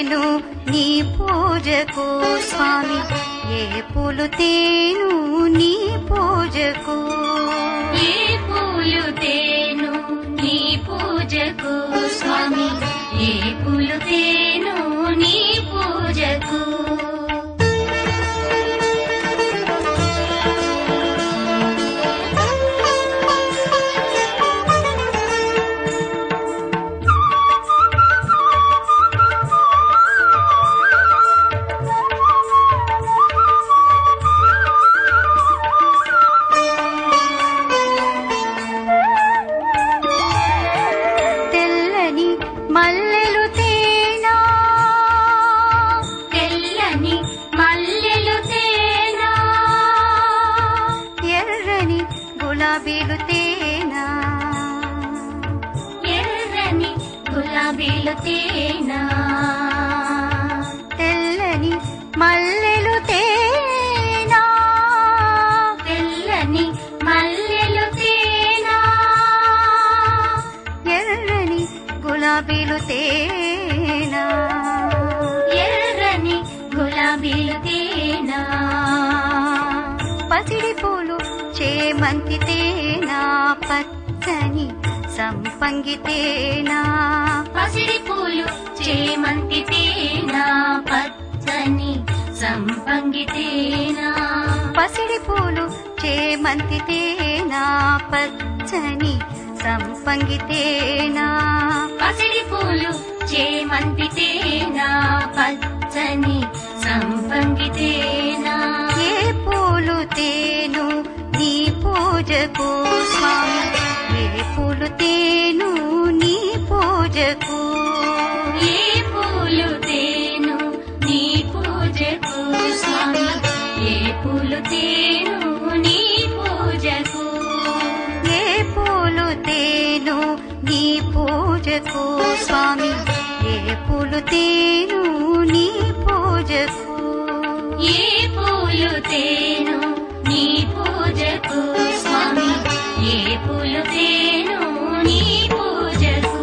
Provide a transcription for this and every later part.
తేను నీ పూజకు స్వామి ఏ పూలు తేను నీ పూజకు ఏ పూలు తేను నీ పూజకు స్వామి ఏ పూలు తేను నీ పూజకు తెల్లని మల్లెలు తేనా తెల్లని మల్లెలు తేనా ఎర్రని గులాబీలు తేనా ఎర్రని గులాబీలు తేనా తెల్లని మల్లెలు తేనా తెల్లని మల్లెలు తేనా ఎర్రని గులాబీలు తేనా ఎర్రని గులాబీలు తేనా పసిడి పూలు చేమంతి తేనా పచ్చని సంపంగి తేనా పసిడి పూలు చేమంతి తేనా పచ్చని సంపంగి తేనా పసిడి పూలు చేమంతి తేనా పచ్చని సంపంగి తేనా పసిడి పూలు చేమంతి తేనా పచ్చని సంపంగి తేనా ఏ పూలు తేను నీ పూజకు స్వామి ఏ పూలు తేను నీ పూజకు ఏ పూలు తేను నీ పూజకు స్వామి ఏ పూలు తేను నీ పూజకు ఏ పూలు తేను నీ పూజకు స్వామి ఏ పూలు తేను నీ పూజకు ఏ పూలు తేను నీ పూజకు స్వామి ఏ పూలు తేను నీ పూజకు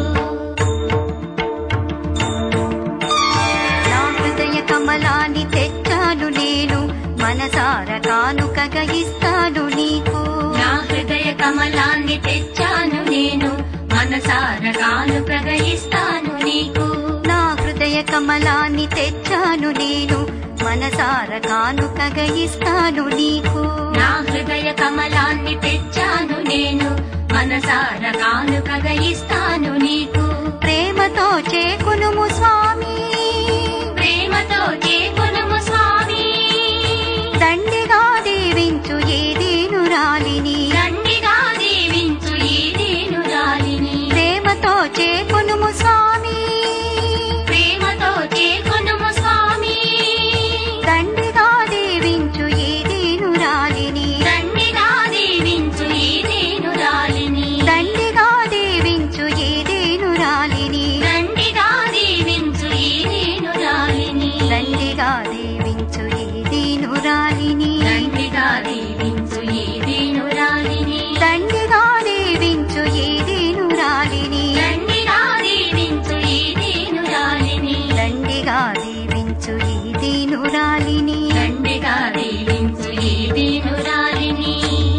నా హృదయ కమలాన్ని తెచ్చాను నేను మనసార కానుకగా ఇస్తాను నీకు నా హృదయ కమలాన్ని తెచ్చాను నేను మనసార కానుకగా ఇస్తాను నీకు నా హృదయ కమలాన్ని తెచ్చాను నేను మనసార కానుకగా ఇస్తాను నీకు నా హృదయ కమలాన్ని తెచ్చాను నేను మనసార కానుకగా ఇస్తాను నీకు ప్రేమతో చేకునుము స్వామి ప్రేమతో చేకొనుము స్వామి దండిగా దీవించు ఏ దీనురాలిని దండిగా దీవించు ఈ దీనురాలిని ప్రేమతో చేకునుము స్వామి ప్రేమతో చేకొనుము స్వామి దండిగా దీవించు ఏ దీనురాలిని దండిగా దీవించు ఈ దీనురాలిని దండిగా దీవించు ఏ దీనురాలిని దండిగా దీవించు ఈ దీనురాలిని దండిగా దీవించు ఏ దీనురాలిని దండిగా దీవించు ఈ దీనురాలిని దండిగా దీవించు ఏ దీనురాలిని దండిగా దీవించు ఈ దీనురాలిని దండిగా దీవించు ఏ దీనురాలిని దండిగా దీవించు ఈ దీనురాలిని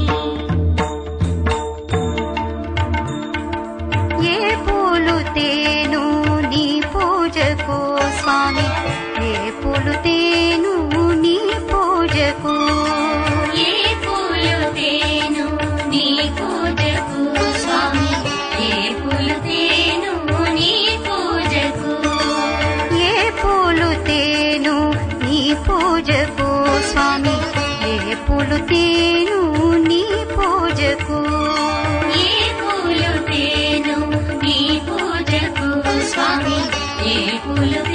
ఏ పూలు తేను నీ పూజకు స్వామి ఏ పూలు తేను నీ పూజకు ఏ పూలు తేను నీ పూజకు స్వామి ఏ పూలు తేను నీ పూజకు ఏ పూలు తేను నీ పూజకు స్వామి ఏ పూలు తేను నీ పూజకు ఏ పూలు తేను నీ పూజకు స్వామి ఏ పూలు